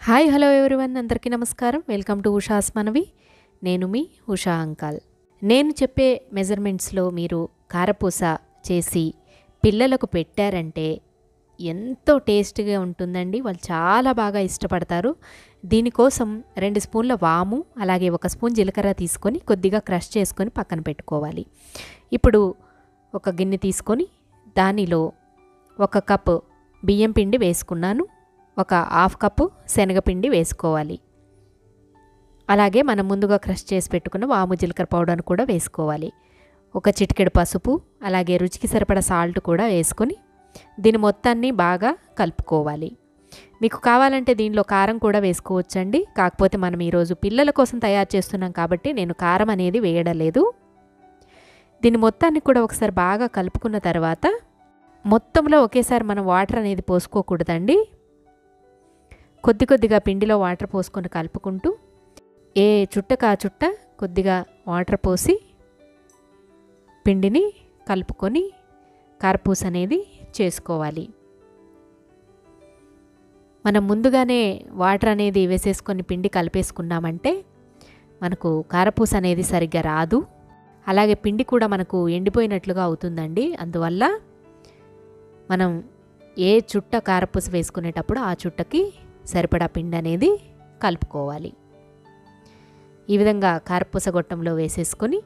hi hello everyone అందరికీ నమస్కారం welcome to Usha's మనవి నేను మీ ఉషా అంకాల్ నేను చెప్పే మెజర్మెంట్స్లో మీరు కారపూస చేసి పిల్లలకు పెట్టారంటే ఎంతో టేస్ట్గా ఉంటుందండి వాళ్ళు చాలా బాగా ఇష్టపడతారు దీనికోసం రెండు స్పూన్ల వాము అలాగే ఒక స్పూన్ జీలకర్ర తీసుకొని కొద్దిగా క్రష్ చేసుకొని పక్కన పెట్టుకోవాలి ఇప్పుడు ఒక గిన్నె తీసుకొని దానిలో ఒక కప్పు బియ్యం పిండి వేసుకున్నాను ఒక హాఫ్ కప్పు శనగపిండి వేసుకోవాలి అలాగే మనం ముందుగా క్రష్ చేసి పెట్టుకున్న వాము జీలకర్ర పౌడర్ కూడా వేసుకోవాలి ఒక చిటికెడు పసుపు అలాగే రుచికి సరిపడ సాల్ట్ కూడా వేసుకొని దీని మొత్తాన్ని బాగా కలుపుకోవాలి మీకు కావాలంటే దీనిలో కారం కూడా వేసుకోవచ్చండి కాకపోతే మనం ఈరోజు పిల్లల కోసం తయారు చేస్తున్నాం కాబట్టి నేను కారం అనేది వేయడం లేదు దీని మొత్తాన్ని కూడా ఒకసారి బాగా కలుపుకున్న తర్వాత మొత్తంలో ఒకేసారి మనం వాటర్ అనేది పోసుకోకూడదండి కొద్ది కొద్దిగా పిండిలో వాటర్ పోసుకొని కలుపుకుంటూ ఏ చుట్టకు ఆ చుట్ట కొద్దిగా వాటర్ పోసి పిండిని కలుపుకొని కారపూస అనేది చేసుకోవాలి మనం ముందుగానే వాటర్ అనేది వేసేసుకొని పిండి కలిపేసుకున్నామంటే మనకు కారపూస అనేది సరిగ్గా రాదు అలాగే పిండి కూడా మనకు ఎండిపోయినట్లుగా అవుతుందండి అందువల్ల మనం ఏ చుట్ట కారపూస వేసుకునేటప్పుడు ఆ చుట్టకి సరిపడా పిండి అనేది కలుపుకోవాలి ఈ విధంగా కారపూస గొట్టంలో వేసేసుకొని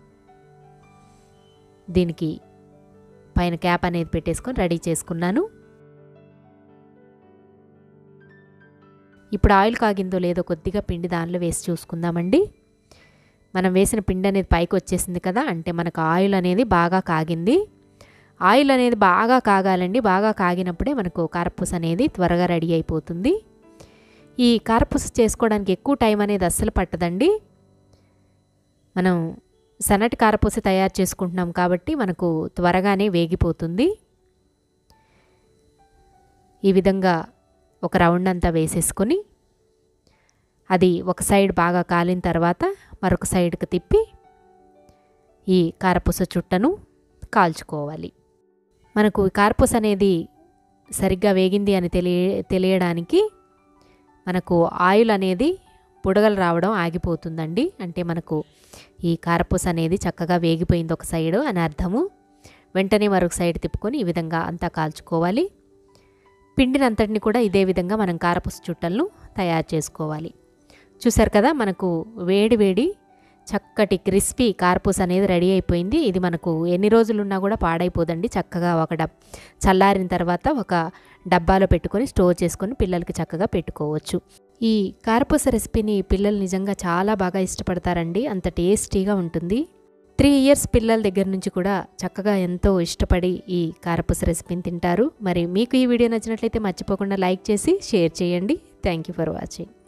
దీనికి పైన క్యాప్ అనేది పెట్టేసుకొని రెడీ చేసుకున్నాను ఇప్పుడు ఆయిల్ కాగిందో లేదో కొద్దిగా పిండి దానిలో వేసి చూసుకుందామండి మనం వేసిన పిండి అనేది పైకి వచ్చేసింది కదా అంటే మనకు ఆయిల్ అనేది బాగా కాగింది ఆయిల్ అనేది బాగా కాగాలండి బాగా కాగినప్పుడే మనకు కారపూస అనేది త్వరగా రెడీ అయిపోతుంది ఈ కారపూస చేసుకోవడానికి ఎక్కువ టైం అనేది అస్సలు పట్టదండి మనం సన్నటి కారపూస తయారు చేసుకుంటున్నాం కాబట్టి మనకు త్వరగానే వేగిపోతుంది ఈ విధంగా ఒక రౌండ్ అంతా వేసేసుకొని అది ఒక సైడ్ బాగా కాలిన తర్వాత మరొక సైడ్కి తిప్పి ఈ కారపూస చుట్టను కాల్చుకోవాలి మనకు కారపూస అనేది సరిగ్గా వేగింది అని తెలియ తెలియడానికి మనకు ఆయిల్ అనేది బుడగలు రావడం ఆగిపోతుందండి అంటే మనకు ఈ కారపూస అనేది చక్కగా వేగిపోయింది ఒక సైడు అని అర్థము వెంటనే మరొక సైడ్ తిప్పుకొని ఈ విధంగా అంతా కాల్చుకోవాలి పిండిని అంతటిని కూడా ఇదే విధంగా మనం కారపూస చుట్టలను తయారు చేసుకోవాలి చూసారు కదా మనకు వేడి వేడి చక్కటి క్రిస్పీ కార్పూస్ అనేది రెడీ అయిపోయింది ఇది మనకు ఎన్ని రోజులున్నా కూడా పాడైపోదండి చక్కగా ఒక డబ్ చల్లారిన తర్వాత ఒక డబ్బాలో పెట్టుకొని స్టోర్ చేసుకొని పిల్లలకి చక్కగా పెట్టుకోవచ్చు ఈ కారపూస రెసిపీని పిల్లలు నిజంగా చాలా బాగా ఇష్టపడతారండి అంత టేస్టీగా ఉంటుంది త్రీ ఇయర్స్ పిల్లల దగ్గర నుంచి కూడా చక్కగా ఎంతో ఇష్టపడి ఈ కారపూస రెసిపీని తింటారు మరి మీకు ఈ వీడియో నచ్చినట్లయితే మర్చిపోకుండా లైక్ చేసి షేర్ చేయండి థ్యాంక్ యూ ఫర్ వాచింగ్